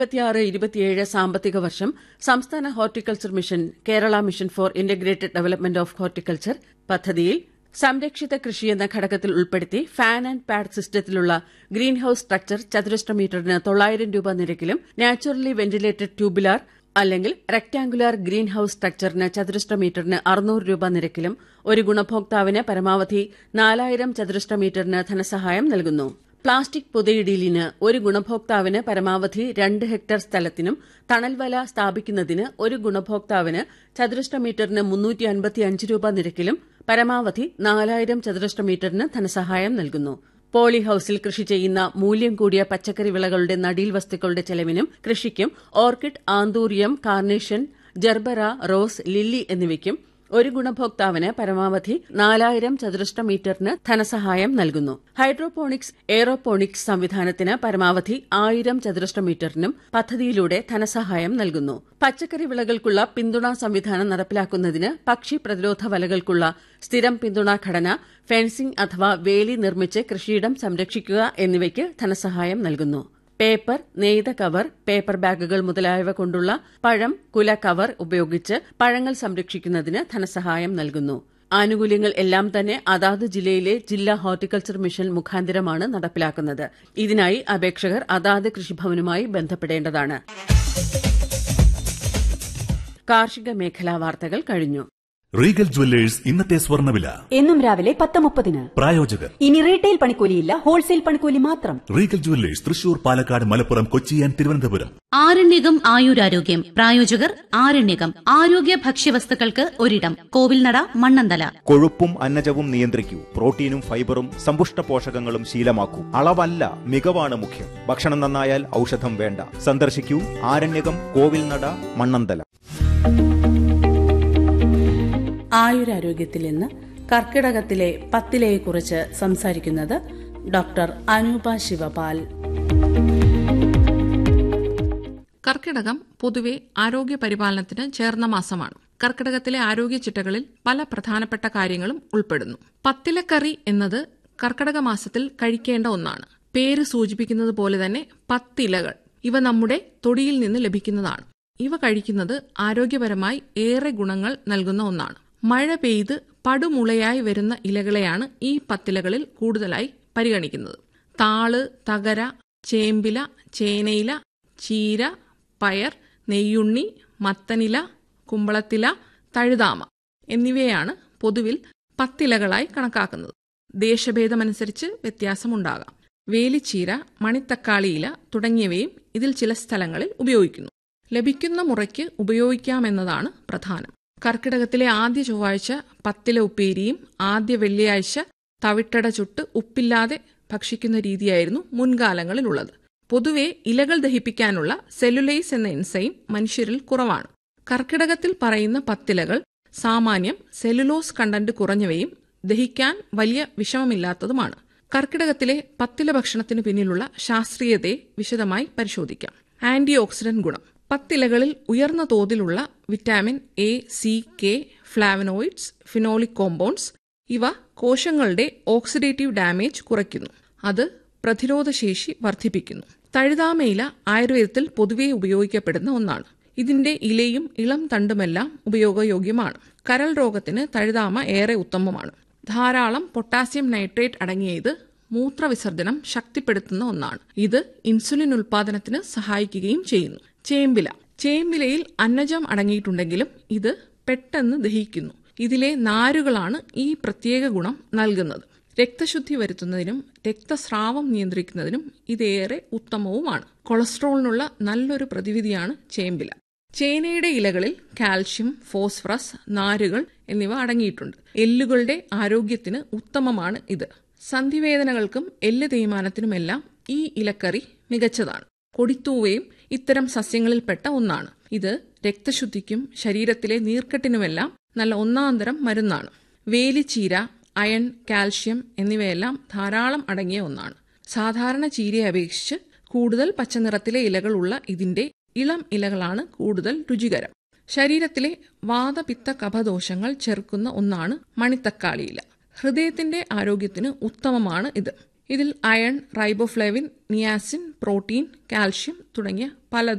ഇരുപത്തിയാറ് ഇരുപത്തിയേഴ് സാമ്പത്തിക വർഷം സംസ്ഥാന horticulture mission Kerala mission for integrated development of horticulture പദ്ധതിയിൽ സംരക്ഷിത കൃഷി എന്ന ഘടകത്തിൽ ഉൾപ്പെടുത്തി ഫാൻ ആൻഡ് പാഡ് സിസ്റ്റത്തിലുള്ള ഗ്രീൻ ഹൌസ് സ്ട്രക്ചർ ചതുരശ്ര മീറ്ററിന് തൊള്ളായിരം രൂപ നിരക്കിലും നാച്ചുറലി വെന്റിലേറ്റഡ് ട്യൂബുലാർ അല്ലെങ്കിൽ റെക്ടാംഗുലാർ ഗ്രീൻ ഹൌസ് സ്ട്രക്ചറിന് ചതുരശ്ര മീറ്ററിന് അറുന്നൂറ് രൂപ നിരക്കിലും ഒരു ഗുണഭോക്താവിന് പരമാവധി നാലായിരം ചതുരശ്ര മീറ്ററിന് ധനസഹായം നൽകുന്നു പ്ലാസ്റ്റിക് പുതയിടീലിന് ഒരു ഗുണഭോക്താവിന് പരമാവധി രണ്ട് ഹെക്ടർ സ്ഥലത്തിനും തണൽവല സ്ഥാപിക്കുന്നതിന് ഒരു ഗുണഭോക്താവിന് ചതുരശ്ര മീറ്ററിന് മുന്നൂറ്റി അൻപത്തിയഞ്ച് രൂപ നിരക്കിലും പരമാവധി നാലായിരം ചതുരശ്ര മീറ്ററിന് ധനസഹായം നൽകുന്നു പോളി ഹൌസിൽ കൃഷി ചെയ്യുന്ന മൂല്യം കൂടിയ പച്ചക്കറി വിളകളുടെ നടീൽ വസ്തുക്കളുടെ ചെലവിനും കൃഷിക്കും orchid anthurium carnation gerbera rose lily എന്നിവയ്ക്കും ഒരു ഗുണഭോക്താവിന് പരമാവധി നാലായിരം ചതുരശ്ര മീറ്ററിന് ധനസഹായം നൽകുന്നു ഹൈഡ്രോപോണിക്സ് എയറോപോണിക്സ് സംവിധാനത്തിന് പരമാവധി ആയിരം ചതുരശ്ര മീറ്ററിനും പദ്ധതിയിലൂടെ ധനസഹായം നൽകുന്നു പച്ചക്കറി വിളകൾക്കുള്ള പിന്തുണാ സംവിധാനം നടപ്പിലാക്കുന്നതിന് പക്ഷി പ്രതിരോധ വലകൾക്കുള്ള സ്ഥിരം പിന്തുണാ ഘടന ഫെൻസിംഗ് അഥവാ വേലി നിർമ്മിച്ച് കൃഷിയിടം സംരക്ഷിക്കുക എന്നിവയ്ക്ക് ധനസഹായം നൽകുന്നു പേപ്പർ നെയ്ത കവർ പേപ്പർ ബാഗുകൾ മുതലായവ കൊണ്ടുള്ള പഴം കുല കവർ ഉപയോഗിച്ച് പഴങ്ങൾ സംരക്ഷിക്കുന്നതിന് ധനസഹായം നൽകുന്നു ആനുകൂല്യങ്ങൾ എല്ലാം തന്നെ അതാത് ജില്ലയിലെ ജില്ലാ ഹോർട്ടിക്കൾച്ചർ മിഷൻ മുഖാന്തിരമാണ് നടപ്പിലാക്കുന്നത് ഇതിനായി അപേക്ഷകർ അതാത് കൃഷിഭവനുമായി ബന്ധപ്പെടേണ്ടതാണ് കാർഷിക മേഖലാ വാർത്തകൾ കഴിഞ്ഞു റീഗൽ ജുവല്ലേഴ്സ് ഇന്നത്തെ സ്വർണ്ണവില എന്നും രാവിലെ പത്ത് മുപ്പതിന് പ്രായോജകർ ഇനി റീറ്റെയിൽ പണിക്കൂലിയില്ല ഹോൾസെയിൽ പണിക്കൂലി മാത്രം Regal Jewellers Thrissur Palakkad Malappuram Kochi and Thiruvananthapuram Aranyakam Ayurarogyam പ്രായോജകർ ആരണ്യകം ആരോഗ്യ ഭക്ഷ്യവസ്തുക്കൾക്ക് ഒരിടം കോവിൽനട മണ്ണന്തല കൊഴുപ്പും അന്നജവും നിയന്ത്രിക്കൂ പ്രോട്ടീനും ഫൈബറും സമ്പുഷ്ട പോഷകങ്ങളും ശീലമാക്കൂ അളവല്ല മികവാണ് മുഖ്യം ഭക്ഷണം നന്നായാൽ ഔഷധം വേണ്ട സന്ദർശിക്കൂ ആരണ്യകം കോവിൽനട മണ്ണന്തല ആയുരാരോഗ്യത്തിൽ ഇന്ന് കർക്കിടകത്തിലെ പത്തിലയെക്കുറിച്ച് സംസാരിക്കുന്നത് ഡോക്ടർ അനൂപ ശിവപാൽ കർക്കിടകം പൊതുവെ ആരോഗ്യ പരിപാലനത്തിന് ചേർന്ന മാസമാണ് കർക്കിടകത്തിലെ ആരോഗ്യ ചിട്ടകളിൽ പല പ്രധാനപ്പെട്ട കാര്യങ്ങളും ഉൾപ്പെടുന്നു പത്തിലക്കറി എന്നത് കർക്കിടക മാസത്തിൽ കഴിക്കേണ്ട ഒന്നാണ് പേര് സൂചിപ്പിക്കുന്നത് പോലെ തന്നെ പത്തിലകൾ ഇവ നമ്മുടെ തൊടിയിൽ നിന്ന് ലഭിക്കുന്നതാണ് ഇവ കഴിക്കുന്നത് ആരോഗ്യപരമായി ഏറെ ഗുണങ്ങൾ നൽകുന്ന ഒന്നാണ് മഴ പെയ്ത് പടുമുളയായി വരുന്ന ഇലകളെയാണ് ഈ പത്തിലകളിൽ കൂടുതലായി പരിഗണിക്കുന്നത് താള് തകര ചേമ്പില ചേനയില ചീര പയർ നെയ്യുണ്ണി മത്തനില കുമ്പളത്തില തഴുതാമ എന്നിവയാണ് പൊതുവിൽ പത്തിലകളായി കണക്കാക്കുന്നത് ദേശഭേദമനുസരിച്ച് വ്യത്യാസമുണ്ടാകാം വേലിച്ചീര മണിത്തക്കാളിയില തുടങ്ങിയവയും ഇതിൽ ചില സ്ഥലങ്ങളിൽ ഉപയോഗിക്കുന്നു ലഭിക്കുന്ന മുറയ്ക്ക് ഉപയോഗിക്കാമെന്നതാണ് പ്രധാനം കർക്കിടകത്തിലെ ആദ്യ ചൊവ്വാഴ്ച പത്തില ഉപ്പേരിയും ആദ്യ വെള്ളിയാഴ്ച തവിട്ടട ചുട്ട് ഉപ്പില്ലാതെ ഭക്ഷിക്കുന്ന രീതിയായിരുന്നു മുൻകാലങ്ങളിലുള്ളത് പൊതുവെ ഇലകൾ ദഹിപ്പിക്കാനുള്ള സെല്ലുലൈസ് എന്ന എൻസൈം മനുഷ്യരിൽ കുറവാണ് കർക്കിടകത്തിൽ പറയുന്ന പത്തിലകൾ സാമാന്യം സെല്ലുലോസ് കണ്ടന്റ് കുറഞ്ഞവയും ദഹിക്കാൻ വലിയ വിഷമമില്ലാത്തതുമാണ് കർക്കിടകത്തിലെ പത്തില ഭക്ഷണത്തിന് പിന്നിലുള്ള ശാസ്ത്രീയതയെ വിശദമായി പരിശോധിക്കാം ആന്റി ഓക്സിഡന്റ് ഗുണം പത്തിലകളിൽ ഉയർന്ന തോതിലുള്ള vitamin A C K flavonoids phenolic compounds ഇവ കോശങ്ങളുടെ ഓക്സിഡേറ്റീവ് ഡാമേജ് കുറയ്ക്കുന്നു അത് പ്രതിരോധശേഷി വർദ്ധിപ്പിക്കുന്നു തഴുതാമയില ആയുർവേദത്തിൽ പൊതുവെ ഉപയോഗിക്കപ്പെടുന്ന ഒന്നാണ് ഇതിന്റെ ഇലയും ഇളം തണ്ടുമെല്ലാം ഉപയോഗയോഗ്യമാണ് കരൾ രോഗത്തിന് തഴുതാമ ഏറെ ഉത്തമമാണ് ധാരാളം പൊട്ടാസ്യം നൈട്രേറ്റ് അടങ്ങിയ ഇത് മൂത്രവിസർജനം ശക്തിപ്പെടുത്തുന്ന ഒന്നാണ് ഇത് ഇൻസുലിൻ ഉൽപാദനത്തിന് സഹായിക്കുകയും ചെയ്യുന്നു ചേമ്പില ചേമ്പിലയിൽ അന്നജം അടങ്ങിയിട്ടുണ്ടെങ്കിലും ഇത് പെട്ടെന്ന് ദഹിക്കുന്നു ഇതിലെ നാരുകളാണ് ഈ പ്രത്യേക ഗുണം നൽകുന്നത് രക്തശുദ്ധി വരുത്തുന്നതിനും രക്തസ്രാവം നിയന്ത്രിക്കുന്നതിനും ഇതേറെ ഉത്തമവുമാണ് കൊളസ്ട്രോളിനുള്ള നല്ലൊരു പ്രതിവിധിയാണ് ചേമ്പില ചേനയുടെ ഇലകളിൽ കാൽഷ്യം ഫോസ്ഫറസ് നാരുകൾ എന്നിവ അടങ്ങിയിട്ടുണ്ട് എല്ലുകളുടെ ആരോഗ്യത്തിന് ഉത്തമമാണ് ഇത് സന്ധിവേദനകൾക്കും എല്ല് തേയ്മാനത്തിനുമെല്ലാം ഈ ഇലക്കറി മികച്ചതാണ് കൊടിത്തൂവയും ഇത്തരം സസ്യങ്ങളിൽപ്പെട്ട ഒന്നാണ് ഇത് രക്തശുദ്ധിക്കും ശരീരത്തിലെ നീർക്കെട്ടിനുമെല്ലാം നല്ല ഒന്നാന്തരം മരുന്നാണ് വേലിച്ചീര അയൺ കാൽഷ്യം എന്നിവയെല്ലാം ധാരാളം അടങ്ങിയ ഒന്നാണ് സാധാരണ ചീരയെ അപേക്ഷിച്ച് കൂടുതൽ പച്ചനിറത്തിലെ ഇലകളുള്ള ഇതിന്റെ ഇളം ഇലകളാണ് കൂടുതൽ രുചികരം ശരീരത്തിലെ വാതപിത്ത കഫദോഷങ്ങൾ ചെറുക്കുന്ന ഒന്നാണ് മണിത്തക്കാളിയില ഹൃദയത്തിന്റെ ആരോഗ്യത്തിന് ഉത്തമമാണ് ഇത് ഇതിൽ iron riboflavin niacin protein calcium തുടങ്ങിയ പലതും